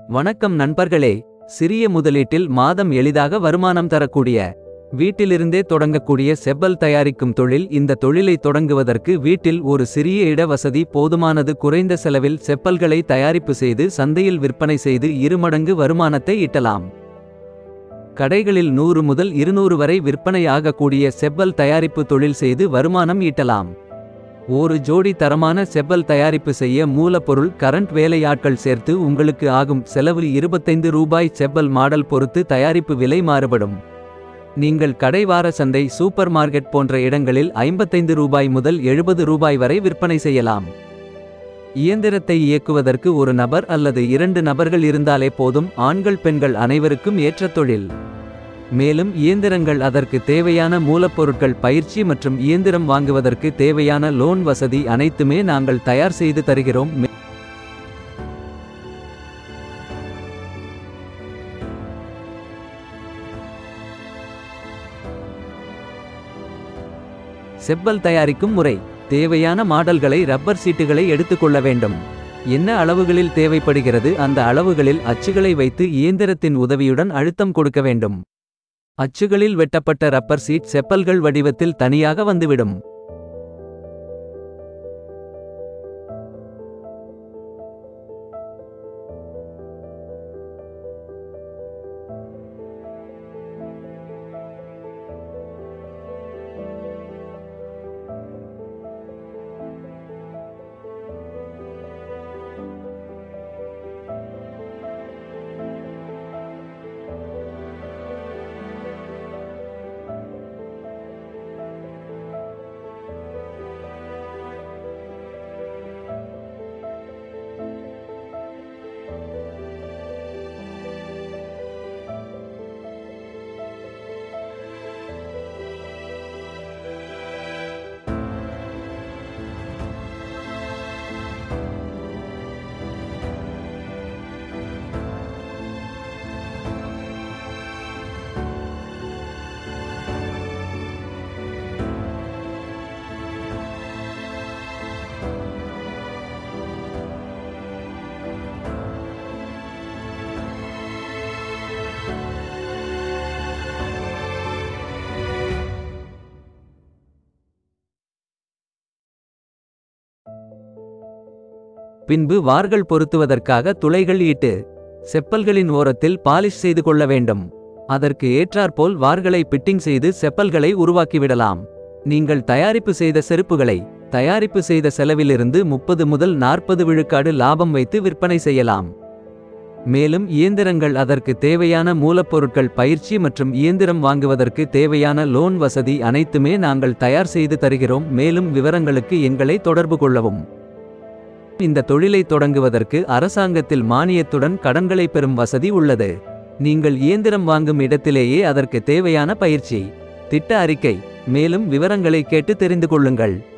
வணக்கம் நண்பர்களே சிறிய முதலீட்டில் மாதம் எளிதாக வருமானம் தரக்கூடிய வீட்டிலிருந்தே தொடங்கக்கூடிய செப்பல் தயாரிக்கும் தொழில் இந்த தொழிலை தொடங்குவதற்கு வீட்டில் ஒரு சிறிய இட வசதி போதுமானது குறைந்த செலவில் செப்பல்களை தயாரிப்பு செய்து சந்தையில் விற்பனை செய்து இருமடங்கு வருமானத்தை ஈட்டலாம் கடைகளில் நூறு முதல் இருநூறு வரை விற்பனையாகக்கூடிய செப்பல் தயாரிப்பு தொழில் செய்து வருமானம் ஈட்டலாம் ஒரு ஜோடி தரமான செப்பல் தயாரிப்பு செய்ய மூலப்பொருள் கரண்ட் வேலையாட்கள் சேர்த்து உங்களுக்கு ஆகும் செலவு இருபத்தைந்து ரூபாய் செப்பல் மாடல் பொறுத்து தயாரிப்பு விலை மாறுபடும் நீங்கள் கடைவார சந்தை சூப்பர் மார்க்கெட் போன்ற இடங்களில் ஐம்பத்தைந்து ரூபாய் முதல் எழுபது ரூபாய் வரை விற்பனை செய்யலாம் இயந்திரத்தை இயக்குவதற்கு ஒரு நபர் அல்லது இரண்டு நபர்கள் இருந்தாலே போதும் ஆண்கள் பெண்கள் அனைவருக்கும் ஏற்ற தொழில் மேலும் இயந்திரங்கள் அதற்கு தேவையான மூலப்பொருட்கள் பயிற்சி மற்றும் இயந்திரம் வாங்குவதற்கு தேவையான லோன் வசதி அனைத்துமே நாங்கள் தயார் செய்து தருகிறோம் மே- செப்பல் தயாரிக்கும் முறை தேவையான மாடல்களை ரப்பர் சீட்டுகளை எடுத்துக்கொள்ள வேண்டும் என்ன அளவுகளில் தேவைப்படுகிறது அந்த அளவுகளில் அச்சுகளை வைத்து இயந்திரத்தின் உதவியுடன் அழுத்தம் கொடுக்க வேண்டும் அச்சுகளில் வெட்டப்பட்ட ரப்பர் சீட் செப்பல்கள் வடிவத்தில் தனியாக வந்துவிடும் பின்பு வார்கள் பொருத்துவதற்காக துளைகள் ஈட்டு செப்பல்களின் ஓரத்தில் பாலிஷ் செய்து கொள்ள வேண்டும் அதற்கு ஏற்றாற்போல் வார்களை பிட்டிங் செய்து செப்பல்களை உருவாக்கிவிடலாம் நீங்கள் தயாரிப்பு செய்த செருப்புகளை தயாரிப்பு செய்த செலவிலிருந்து முப்பது முதல் நாற்பது விழுக்காடு லாபம் வைத்து விற்பனை செய்யலாம் மேலும் இயந்திரங்கள் அதற்கு தேவையான மூலப்பொருட்கள் பயிற்சி மற்றும் இயந்திரம் வாங்குவதற்கு தேவையான லோன் வசதி அனைத்துமே நாங்கள் தயார் செய்து தருகிறோம் மேலும் விவரங்களுக்கு எங்களை தொடர்பு கொள்ளவும் இந்த தொழிலை தொடங்குவதற்கு அரசாங்கத்தில் மானியத்துடன் கடன்களை பெறும் வசதி உள்ளது நீங்கள் இயந்திரம் வாங்கும் இடத்திலேயே அதற்கு தேவையான பயிற்சி திட்ட அறிக்கை மேலும் விவரங்களை கேட்டு தெரிந்து கொள்ளுங்கள்